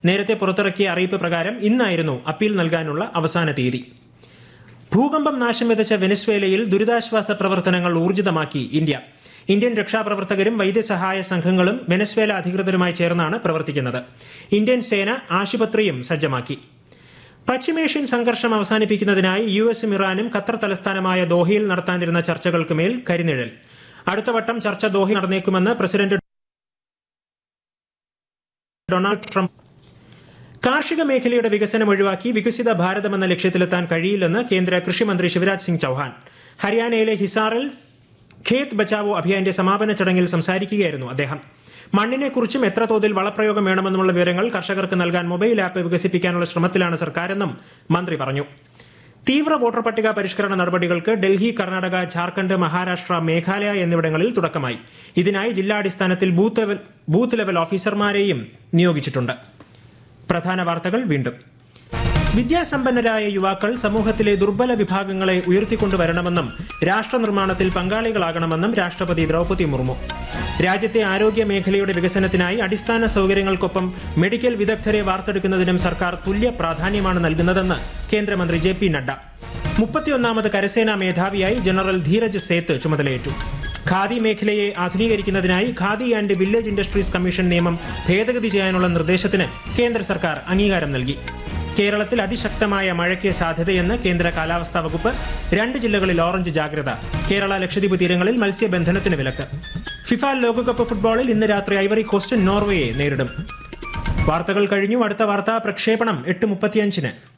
നേരത്തെ പുറത്തിറക്കിയ അറിയിപ്പ് പ്രകാരം ഇന്നായിരുന്നു അപ്പീൽ നൽകാനുള്ള അവസാന തീയതി ഭൂകമ്പം നാശം വിതച്ച വെനസ്വേലയിൽ ദുരിതാശ്വാസ പ്രവർത്തനങ്ങൾ ഊർജിതമാക്കി ഇന്ത്യ ഇന്ത്യൻ രക്ഷാപ്രവർത്തകരും വൈദ്യസഹായ സംഘങ്ങളും വെനസ്വേല അധികൃതരുമായി ചേർന്നാണ് പ്രവർത്തിക്കുന്നത് ഇന്ത്യൻ സേന ആശുപത്രിയും സജ്ജമാക്കി പശ്ചിമേഷ്യൻ സംഘർഷം അവസാനിപ്പിക്കുന്നതിനായി യു എസും ഇറാനും ഖത്തർ തലസ്ഥാനമായ ദോഹയിൽ നടത്താനിരുന്ന ചർച്ചകൾക്ക് മേൽ കരിനിഴൽ അടുത്ത വട്ടം ചർച്ച ദോഹയിൽ നടന്നേക്കുമെന്ന് പ്രസിഡന്റ് ഡൊണാൾഡ് ട്രംപ് കാർഷിക മേഖലയുടെ വികസനം ഒഴിവാക്കി വികസിത ഭാരതം എന്ന ലക്ഷ്യത്തിലെത്താൻ കഴിയില്ലെന്ന് കേന്ദ്ര കൃഷിമന്ത്രി ശിവരാജ് സിംഗ് ചൌഹാൻ ഹരിയാനയിലെ ഹിസാറിൽ ഖേത് ബച്ചാവോ അഭിയാന്റെ സമാപന ചടങ്ങിൽ സംസാരിക്കുകയായിരുന്നു അദ്ദേഹം മണ്ണിനെക്കുറിച്ചും എത്ര തോതിൽ വളപ്രയോഗം വേണമെന്നുമുള്ള വിവരങ്ങൾ കർഷകർക്ക് നൽകാൻ മൊബൈൽ ആപ്പ് വികസിപ്പിക്കാനുള്ള ശ്രമത്തിലാണ് സർക്കാരെന്നും മന്ത്രി പറഞ്ഞു തീവ്ര വോട്ടർ പട്ടിക പരിഷ്കരണ നടപടികൾക്ക് ഡൽഹി കർണാടക ഝാർഖണ്ഡ് മഹാരാഷ്ട്ര മേഘാലയ എന്നിവിടങ്ങളിൽ തുടക്കമായി ഇതിനായി ജില്ലാടിസ്ഥാനത്തിൽ ബൂത്ത് ലെവൽ ബൂത്ത് ലെവൽ ഓഫീസർമാരെയും നിയോഗിച്ചിട്ടുണ്ട് പ്രധാന വാർത്തകൾ വീണ്ടും വിദ്യാസമ്പന്നരായ യുവാക്കൾ സമൂഹത്തിലെ ദുർബല വിഭാഗങ്ങളെ ഉയർത്തിക്കൊണ്ടുവരണമെന്നും രാഷ്ട്ര നിർമ്മാണത്തിൽ പങ്കാളികളാകണമെന്നും രാഷ്ട്രപതി ദ്രൗപദി മുർമു രാജ്യത്തെ ആരോഗ്യ മേഖലയുടെ വികസനത്തിനായി അടിസ്ഥാന സൗകര്യങ്ങൾക്കൊപ്പം മെഡിക്കൽ വിദഗ്ധരെ വാർത്തെടുക്കുന്നതിനും സർക്കാർ തുല്യ പ്രാധാന്യമാണ് നൽകുന്നതെന്ന് കേന്ദ്രമന്ത്രി ജെ പി നഡ്ഡ മുപ്പത്തിയൊന്നാമത് കരസേനാ മേധാവിയായി ജനറൽ ധീരജ് സേത്ത് ചുമതലയേറ്റു ഖാദി മേഖലയെ ആധുനീകരിക്കുന്നതിനായി khadi and village industries commission നിയമം ഭേദഗതി ചെയ്യാനുള്ള നിർദ്ദേശത്തിന് കേന്ദ്ര സർക്കാർ അംഗീകാരം നൽകി കേരളത്തിൽ അതിശക്തമായ മഴയ്ക്ക് സാധ്യതയെന്ന് കേന്ദ്ര കാലാവസ്ഥാ വകുപ്പ് രണ്ട് ജില്ലകളിൽ ഓറഞ്ച് ജാഗ്രത കേരള ലക്ഷദ്വീപ് തീരങ്ങളിൽ മത്സ്യബന്ധനത്തിന് വിലക്ക് ഫിഫ ലോകകപ്പ് ഫുട്ബോളിൽ ഇന്ന് രാത്രി ഐവറി കോസ്റ്റ് നോർവേയെ നേരിടും വാർത്തകൾ കഴിഞ്ഞു അടുത്ത വാർത്താ പ്രക്ഷേപണം എട്ട് മുപ്പത്തിയഞ്ചിന്